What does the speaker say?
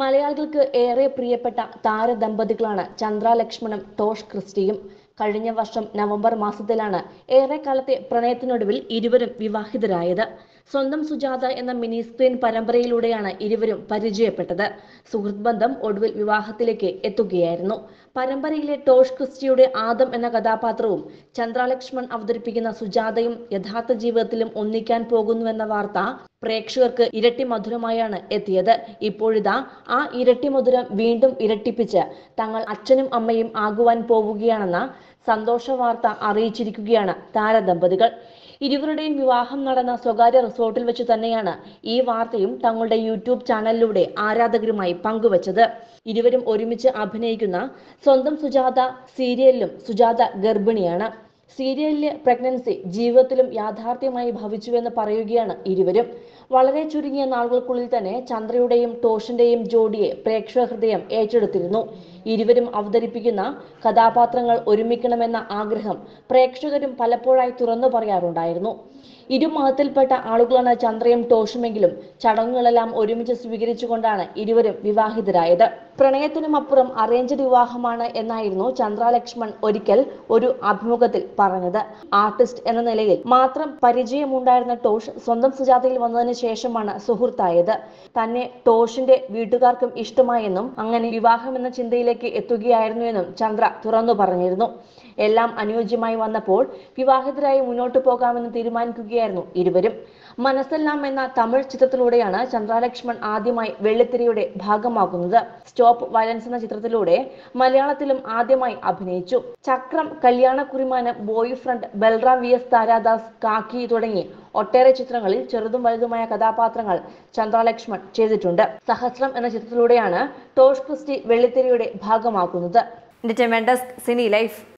മലയാളികൾക്ക് ഏറെ പ്രിയപ്പെട്ട താരദമ്പതികളാണ് ചന്ദ്ര ലക്ഷ്മണും ടോഷ് ക്രിസ്റ്റിയും കഴിഞ്ഞ വർഷം നവംബർ മാസത്തിലാണ് ഏറെക്കാലത്തെ പ്രണയത്തിനൊടുവിൽ ഇരുവരും വിവാഹിതരായത് സ്വന്തം സുജാത എന്ന മിനി സ്ക്രീൻ പരമ്പരയിലൂടെയാണ് ഇരുവരും പരിചയപ്പെട്ടത് സുഹൃത്ത് ബന്ധം ഒടുവിൽ വിവാഹത്തിലേക്ക് എത്തുകയായിരുന്നു പരമ്പരയിലെ ടോഷ് ക്രിസ്റ്റിയുടെ ആദം എന്ന കഥാപാത്രവും ചന്ദ്രലക്ഷ്മൺ അവതരിപ്പിക്കുന്ന സുജാതയും യഥാർത്ഥ ജീവിതത്തിലും ഒന്നിക്കാൻ പോകുന്നുവെന്ന വാർത്ത പ്രേക്ഷകർക്ക് ഇരട്ടി മധുരമായാണ് എത്തിയത് ഇപ്പോഴിതാ ആ ഇരട്ടി മധുരം വീണ്ടും ഇരട്ടിപ്പിച്ച് തങ്ങൾ അച്ഛനും അമ്മയും ആകുവാൻ പോവുകയാണെന്ന സന്തോഷ വാർത്ത അറിയിച്ചിരിക്കുകയാണ് താരദമ്പതികൾ ഇരുവരുടെയും വിവാഹം നടന്ന സ്വകാര്യ റിസോർട്ടിൽ വെച്ച് തന്നെയാണ് ഈ വാർത്തയും തങ്ങളുടെ യൂട്യൂബ് ചാനലിലൂടെ ആരാധകരുമായി പങ്കുവച്ചത് ഇരുവരും ഒരുമിച്ച് അഭിനയിക്കുന്ന സ്വന്തം സുജാത സീരിയലിലും സുജാത ഗർഭിണിയാണ് സീരിയലിലെ പ്രഗ്നൻസി ജീവിതത്തിലും യാഥാർത്ഥ്യമായി ഭവിച്ചുവെന്ന് പറയുകയാണ് ഇരുവരും വളരെ ചുരുങ്ങിയ നാളുകൾക്കുള്ളിൽ തന്നെ ചന്ദ്രയുടെയും ടോഷിന്റെയും ജോഡിയെ പ്രേക്ഷക ഹൃദയം ഏറ്റെടുത്തിരുന്നു ഇരുവരും അവതരിപ്പിക്കുന്ന കഥാപാത്രങ്ങൾ ഒരുമിക്കണമെന്ന ആഗ്രഹം പ്രേക്ഷകരും പലപ്പോഴായി തുറന്നു പറയാറുണ്ടായിരുന്നു ഇരു മതത്തിൽപ്പെട്ട ആളുകളാണ് ചന്ദ്രയും ടോഷുമെങ്കിലും ചടങ്ങുകളെല്ലാം ഒരുമിച്ച് സ്വീകരിച്ചുകൊണ്ടാണ് ഇരുവരും വിവാഹിതരായത് പ്രണയത്തിനുമപ്പുറം അറേഞ്ച്ഡ് വിവാഹമാണ് എന്നായിരുന്നു ചന്ദ്ര ലക്ഷ്മൺ ഒരിക്കൽ ഒരു അഭിമുഖത്തിൽ പറഞ്ഞത് ആർട്ടിസ്റ്റ് എന്ന നിലയിൽ മാത്രം പരിചയമുണ്ടായിരുന്ന ടോഷ് സ്വന്തം സുജാതയിൽ വന്നതിന് ശേഷമാണ് സുഹൃത്തായത് തന്നെ ടോഷിന്റെ വീട്ടുകാർക്കും ഇഷ്ടമായെന്നും അങ്ങനെ വിവാഹം എന്ന ചിന്തയിലേക്ക് എത്തുകയായിരുന്നു എന്നും ചന്ദ്ര തുറന്നു പറഞ്ഞിരുന്നു എല്ലാം അനുയോജ്യമായി വന്നപ്പോൾ വിവാഹിതരായി മുന്നോട്ട് പോകാമെന്ന് തീരുമാനിക്കുകയായിരുന്നു ഇരുവരും മനസ്സെല്ലാം എന്ന തമിഴ് ചിത്രത്തിലൂടെയാണ് ചന്ദ്രലക്ഷ്മൺ ആദ്യമായി വെള്ളിത്തിരിയുടെ ഭാഗമാകുന്നത് സ്റ്റോപ്പ് വയലൻസ് എന്ന ചിത്രത്തിലൂടെ മലയാളത്തിലും ആദ്യമായി അഭിനയിച്ചു Chakram Kalyanakkurimanam boy friend Balram V S Tharadas Kaakki തുടങ്ങി ഒട്ടേറെ ചിത്രങ്ങളിൽ ചെറുതും വലുതുമായ കഥാപാത്രങ്ങൾ ചന്ദ്രലക്ഷ്മൺ ചെയ്തിട്ടുണ്ട് സഹസ്രം എന്ന ചിത്രത്തിലൂടെയാണ് ടോഷ് ക്രിസ്റ്റി വെള്ളിത്തിരിയുടെ ഭാഗമാക്കുന്നത് ഡെസ്ക് സിനി ലൈഫ്